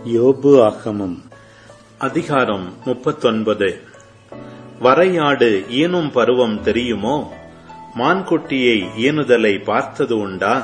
யோபு ஆகமம் அதிகாரம் முப்பத்தொன்பது வரையாடு ஈனும் பருவம் தெரியுமோ மான்குட்டியை ஈனுதலை பார்த்தது உண்டா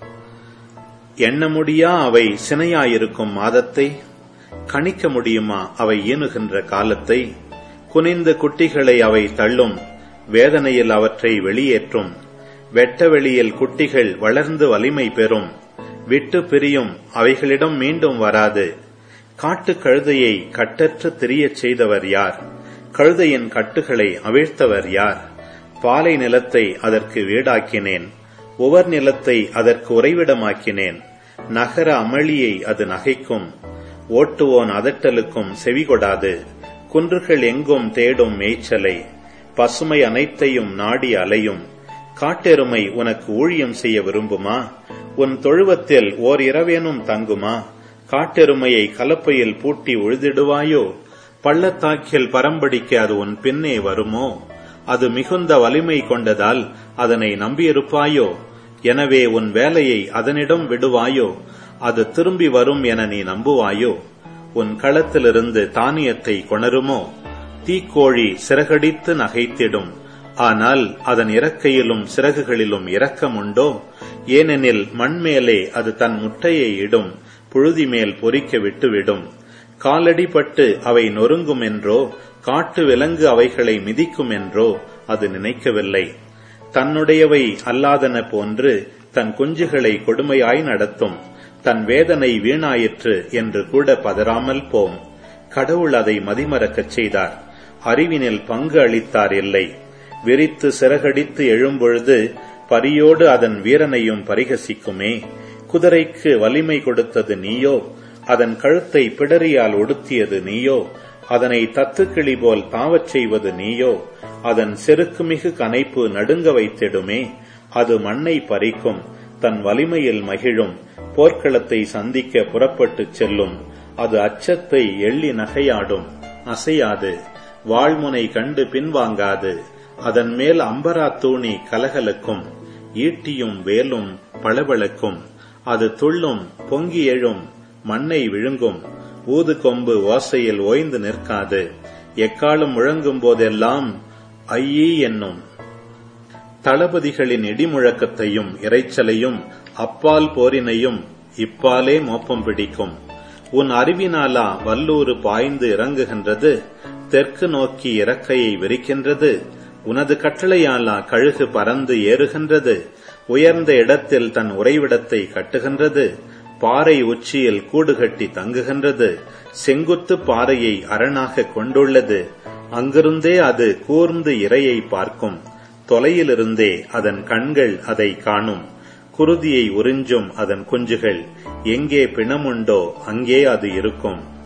எண்ண முடியா அவை சினையாயிருக்கும் மாதத்தை கணிக்க முடியுமா அவை ஈனுகின்ற காலத்தை குனிந்த குட்டிகளை அவை தள்ளும் வேதனையில் அவற்றை வெளியேற்றும் வெட்ட வெளியில் குட்டிகள் வளர்ந்து வலிமை பெறும் விட்டு பிரியும் அவைகளிடம் மீண்டும் வராது காட்டு கழுதையை கட்டற்று திரியச் செய்தவர் யார் கழுதையின் கட்டுகளை அவிழ்த்தவர் யார் பாலை நிலத்தை அதற்கு வீடாக்கினேன் உவர் நிலத்தை அதற்கு உறைவிடமாக்கினேன் நகர அமளியை அது நகைக்கும் ஓட்டுவோன் அதட்டலுக்கும் செவிகொடாது குன்றுகள் எங்கும் தேடும் மேய்ச்சலை பசுமை அனைத்தையும் நாடி அலையும் காட்டெருமை உனக்கு ஊழியம் செய்ய விரும்புமா உன் தொழுவத்தில் ஓர் இரவேனும் தங்குமா காட்டெருமையை கலப்பையில் பூட்டி உழுதிடுவாயோ பள்ளத்தாக்கில் பரம்படிக்க அது உன் பின்னே வருமோ அது மிகுந்த வலிமை கொண்டதால் அதனை நம்பியிருப்பாயோ எனவே உன் வேலையை அதனிடம் விடுவாயோ அது திரும்பி வரும் என நீ நம்புவாயோ உன் களத்திலிருந்து தானியத்தை கொணருமோ தீக்கோழி சிறகடித்து நகைத்திடும் ஆனால் அதன் இறக்கையிலும் சிறகுகளிலும் இரக்கம் உண்டோ ஏனெனில் மண்மேலே அது தன் முட்டையை இடும் புழுதி மேல் பொறிக்க விட்டுவிடும் காலடிப்பட்டு அவை நொறுங்கும் என்றோ காட்டு விலங்கு அவைகளை மிதிக்கும் என்றோ அது நினைக்கவில்லை தன்னுடையவை அல்லாதன போன்று தன் குஞ்சுகளை கொடுமையாய் நடத்தும் தன் வேதனை வீணாயிற்று என்று கூட பதறாமல் போம் கடவுள் அதை மதிமறக்கச் செய்தார் அறிவினில் பங்கு அளித்தார் இல்லை விரித்து சிறகடித்து எழும்பொழுது பரியோடு அதன் வீரனையும் பரிகசிக்குமே குதிரைக்கு வலிமை கொடுத்தது நீயோ அதன் கழுத்தை பிடரியால் ஒடுத்தியது நீயோ அதனை தத்துக்கிளி போல் தாவச் செய்வது நீயோ அதன் செருக்குமிகு கனைப்பு நடுங்க வைத்திடுமே அது மண்ணை பறிக்கும் தன் வலிமையில் மகிழும் போர்க்களத்தை சந்திக்க புறப்பட்டுச் செல்லும் அது அச்சத்தை எள்ளி நகையாடும் அசையாது வாழ்முனை கண்டு பின்வாங்காது அதன் மேல் அம்பரா தூணி கலகலக்கும் ஈட்டியும் வேலும் பளபளக்கும் அது துள்ளும் பொங்கி எழும் மண்ணை விழுங்கும் ஊது கொம்பு ஓசையில் ஓய்ந்து நிற்காது எக்காலம் முழங்கும் போதெல்லாம் ஐயீ என்னும் தளபதிகளின் இடிமுழக்கத்தையும் இறைச்சலையும் அப்பால் போரினையும் இப்பாலே மோப்பம் பிடிக்கும் உன் அறிவினாலா வல்லூறு பாய்ந்து இறங்குகின்றது தெற்கு நோக்கி இறக்கையை விரிக்கின்றது உனது கட்டளையாலா கழுகு பறந்து ஏறுகின்றது உயர்ந்த இடத்தில் தன் உறைவிடத்தை கட்டுகின்றது பாறை உச்சியில் கூடு கட்டி தங்குகின்றது செங்குத்து பாறையை அரணாக கொண்டுள்ளது அங்கிருந்தே அது கூர்ந்து இரையை பார்க்கும் தொலையிலிருந்தே அதன் கண்கள் அதை காணும் குருதியை உறிஞ்சும் அதன் குஞ்சுகள் எங்கே பிணமுண்டோ அங்கே அது இருக்கும்